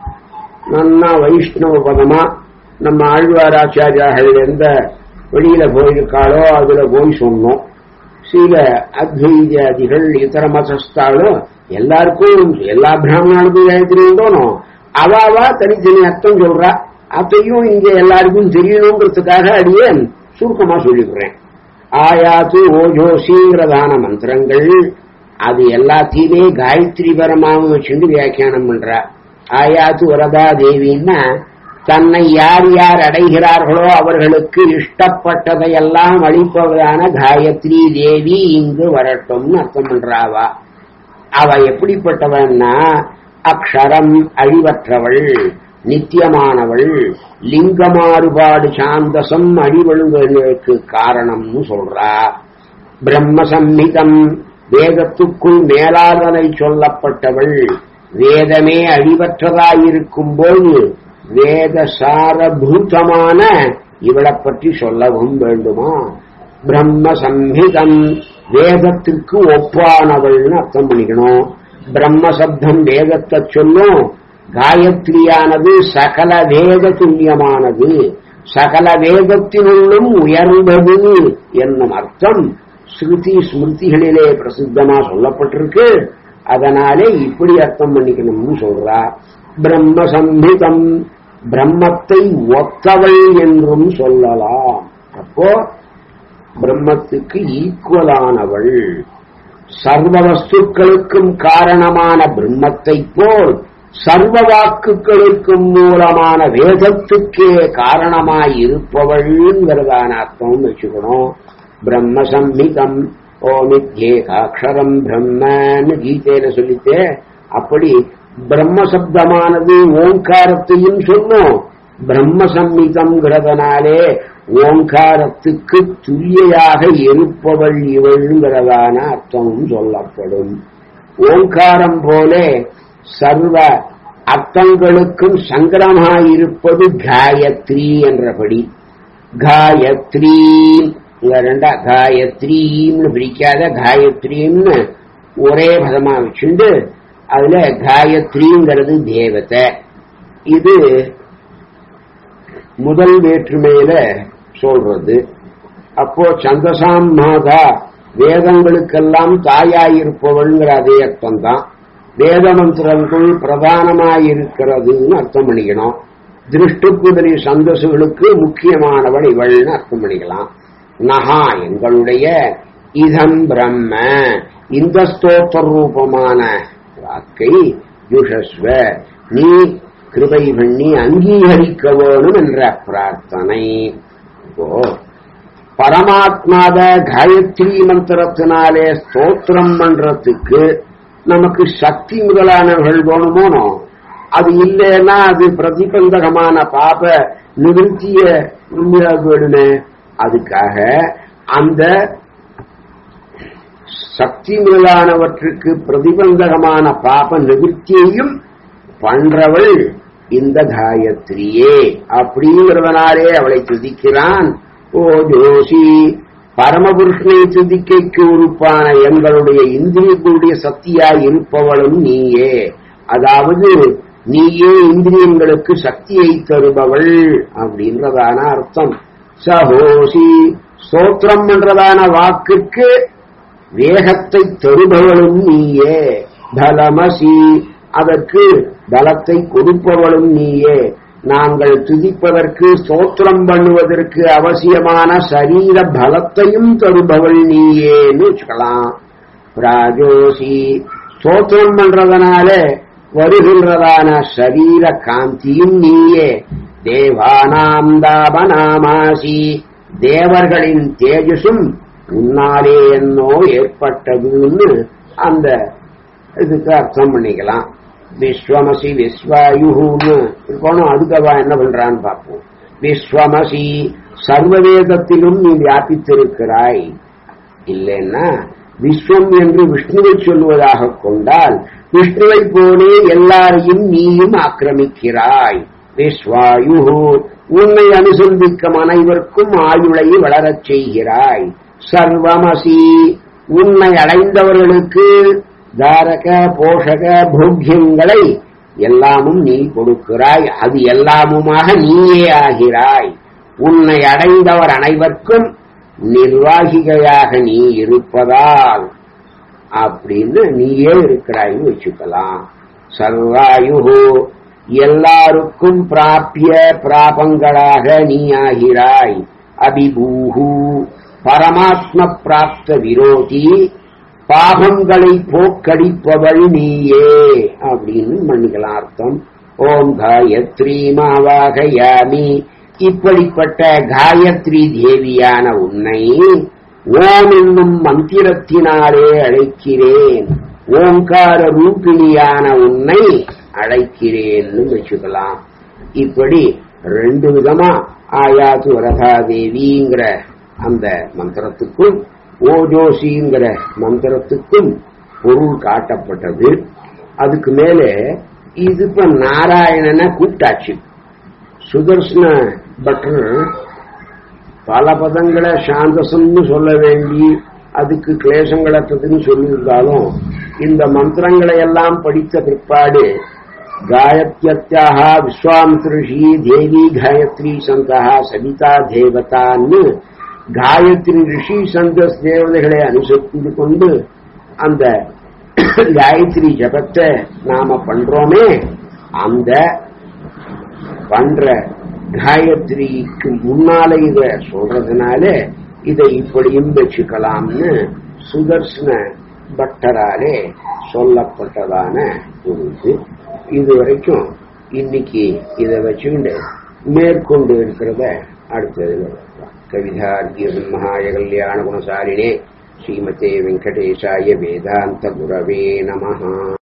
நன்னா வைஷ்ணவ பதமா நம்ம ஆழ்வாராச்சாரியார்கள் எந்த வெளியில போயிருக்காளோ அதுல போய் சொன்னோம் சில அத்வைதியாதிகள் இதர மதஸ்தாலும் எல்லாருக்கும் எல்லா பிராமணனுக்கும் காயத்ரி உண்டோனும் அவாவா தனித்தனி அர்த்தம் சொல்றா அத்தையும் இங்க எல்லாருக்கும் தெரியணுங்கிறதுக்காக அடியேன் சுருக்கமா சொல்லிக்கிறேன் ஆயாத்து ஓஜோசிங்கிறதான மந்திரங்கள் அது எல்லாத்தையுமே காயத்ரி பரமாவும் வச்சுட்டு வியாக்கியானம் பண்றா ஆயாத்து வரதா தேவின்னா தன்னை யார் யார் அடைகிறார்களோ அவர்களுக்கு இஷ்டப்பட்டதையெல்லாம் அளிப்பவதான காயத்ரி தேவி இங்கு வரட்டும்னு அர்த்தம் பண்றாவா அவ எப்படிப்பட்டவன்னா அக்ஷரம் அழிவற்றவள் நித்தியமானவள் லிங்க மாறுபாடு சாந்தசம் அழிவழுங்களுக்கு காரணம்னு சொல்றா பிரம்ம சம்ஹிதம் வேதத்துக்குள் மேலாதனை சொல்லப்பட்டவள் வேதமே அழிவற்றதாயிருக்கும் போது வேத சாரபூதமான இவளை பற்றி சொல்லவும் வேண்டுமா பிரம்ம சம்ஹிதம் வேதத்திற்கு ஒப்பானவள்னு அர்த்தம் பண்ணிக்கணும் பிரம்ம சப்தம் வேதத்தை சொல்லும் காயத்ரியானது சகல வேத துல்லியமானது சகல வேதத்தினுள்ளும் உயர்ந்தது என்னும் அர்த்தம் ஸ்ருதி ஸ்மிருதிகளிலே பிரசித்தமா சொல்லப்பட்டிருக்கு அதனாலே இப்படி அர்த்தம் பண்ணிக்கணும்னு சொல்றா பிரம்ம சம்ஹிதம் பிரம்மத்தை ஒத்தவள் என்றும் சொல்லலாம் அப்போ பிரம்மத்துக்கு ஈக்குவலானவள் சர்வ வஸ்துக்களுக்கும் காரணமான பிரம்மத்தை போல் சர்வ வாக்குகளுக்கும் மூலமான வேதத்துக்கே காரணமாய் இருப்பவள்ங்கிறதான அர்த்தம் வச்சுக்கணும் பிரம்ம சம்ஹிதம் ஓமித்யேகாட்சரம் பிரம்மன்னு கீதையில சொல்லித்தே அப்படி பிரம்ம சப்தமானது ஓங்காரத்தையும் சொல்லும் பிரம்ம சம்மிதம்ங்கிறதுனாலே ஓங்காரத்துக்கு துல்லியாக இருப்பவள் இவள்ங்கிறதான அர்த்தமும் சொல்லப்படும் ஓங்காரம் போலே சர்வ அர்த்தங்களுக்கும் சங்கரமாயிருப்பது காயத்ரி என்றபடி காயத்ரி இங்க ரெண்டா காயத்ரீம்னு பிரிக்காத காயத்ரின்னு ஒரே பதமா வச்சுண்டு அதுல காயத்ரிங்கிறது தேவதை இது முதல் வேற்றுமையில சொல்றது அப்போ சந்தசாம் மாதா வேதங்களுக்கெல்லாம் தாயாயிருப்பவள்ங்கிற அதே அர்த்தம் தான் வேத மந்திரங்கள் பிரதானமாயிருக்கிறதுன்னு அர்த்தம் பண்ணிக்கணும் திருஷ்டுக்குதிரி சந்தசுகளுக்கு முக்கியமானவள் இவள்னு அர்த்தம் பண்ணிக்கலாம் நகா எங்களுடைய இதம் பிரம்ம இந்த ஸ்தோத்திர ரூபமான வாக்கை யுஷஸ்வ நீ கிருபை பண்ணி அங்கீகரிக்க வேணும் என்ற பிரார்த்தனை இப்போ பரமாத்மாத காயத்ரி மந்திரத்தினாலே ஸ்தோத்திரம் பண்றதுக்கு நமக்கு சக்தி முதலானவர்கள் வேணுமோனோ அது இல்லைன்னா அது பிரதிபந்தகமான பாப நிவர்த்திய வேணுமே அதுக்காக அந்த சக்தி முதலானவற்றுக்கு பிரதிபந்தகமான பாப நிவர்த்தியையும் பண்றவள் இந்த காயத்ரியே அப்படிங்கிறதுனாலே அவளை துதிக்கிறான் ஓ ஜோஷி பரமபுருஷனை துதிக்கைக்கு உறுப்பான எங்களுடைய இந்திரியங்களுடைய சக்தியாய் இருப்பவளும் நீயே அதாவது நீயே இந்திரியங்களுக்கு சக்தியை தருபவள் அப்படின்றதான அர்த்தம் சஹோசி ஸ்தோத்திரம் என்றதான வாக்குக்கு வேகத்தை தருபவளும் நீயே பலமசி அதற்கு பலத்தை கொடுப்பவளும் நீயே நாங்கள் துதிப்பதற்கு ஸ்தோத்திரம் பண்ணுவதற்கு அவசியமான சரீர பலத்தையும் தருபவள் நீயேன்னு வச்சுக்கலாம் ராஜோசி ஸ்தோத்திரம் பண்றதுனால வருகின்றதான சரீர காந்தியும் நீயே தேவானாம் தாபநாமாசி தேவர்களின் தேஜஸும் உன்னாலே என்னோ ஏற்பட்டதுன்னு அந்த இதுக்கு அர்த்தம் பண்ணிக்கலாம் விஸ்வமசி விஸ்வாயுன்னு இருக்கணும் அதுக்கு அவ என்ன பண்றான்னு பார்ப்போம் விஸ்வமசி சர்வவேதத்திலும் நீ வியாபித்திருக்கிறாய் இல்லைன்னா விஸ்வம் என்று விஷ்ணுவை சொல்வதாக கொண்டால் விஷ்ணுவை போலே எல்லாரையும் நீயும் ஆக்கிரமிக்கிறாய் விஸ்வாயு உன்னை அனுசந்திக்கும் அனைவருக்கும் ஆயுளை வளரச் செய்கிறாய் சர்வமசி உன்னை அடைந்தவர்களுக்கு தாரக போஷக போக்கியங்களை எல்லாமும் நீ கொடுக்கிறாய் அது எல்லாமுமாக நீயே ஆகிறாய் உன்னை அடைந்தவர் அனைவருக்கும் நிர்வாகிகையாக நீ இருப்பதால் அப்படின்னு நீயே இருக்கிறாய்னு வச்சுக்கலாம் சர்வாயு எல்லாருக்கும் பிராபிய பிராபங்களாக நீ ஆகிறாய் அபிபூஹு பரமாத்ம பிராப்த விரோதி பாபங்களை போக்கடிப்பவள் நீயே அப்படின்னு மன்னிக்கலாம் அர்த்தம் ஓம் காயத்ரி மாவாகயாமி இப்படிப்பட்ட காயத்ரி தேவியான உன்னை ஓம் என்னும் மந்திரத்தினாலே அழைக்கிறேன் ஓங்கார ரூபிணியான உன்னை அழைக்கிறேன்னு வச்சுக்கலாம் இப்படி ரெண்டு விதமா ஆயாது வரதாதேவிங்கிற அந்த மந்திரத்துக்கும் ஓஜோசிங்கிற மந்திரத்துக்கும் பொருள் காட்டப்பட்டது அதுக்கு மேலே இது இப்ப நாராயணனை கூப்பிட்டாச்சு சுதர்சன பட்டர் பல பதங்களை சாந்தசம்னு சொல்ல வேண்டி அதுக்கு கிளேசங்களற்றதுன்னு சொல்லியிருந்தாலும் இந்த மந்திரங்களை எல்லாம் படித்த பிற்பாடு காயத்யத்யாக விஸ்வாமித்ரிஷி தேவி காயத்ரி சந்தா சவிதா தேவதான்னு காயத்ரி ரிஷி சந்தஸ் தேவதைகளை அனுசரித்து கொண்டு அந்த காயத்ரி ஜபத்தை நாம பண்றோமே அந்த பண்ற காயத்ரிக்கு முன்னாலே இத சொல்றதுனால இதை இப்படியும் வச்சுக்கலாம்னு சுதர்சன பட்டராலே சொல்லப்பட்டதான ஒரு இது இது வரைக்கும் இன்னைக்கு இதை வச்சுக்கிண்டு மேற்கொண்டு இருக்கிறத அடுத்ததுல கவிதார்கிய மகாய கல்யாண குணசாலினே ஸ்ரீமதே வெங்கடேசாய வேதாந்த குரவே நமஹா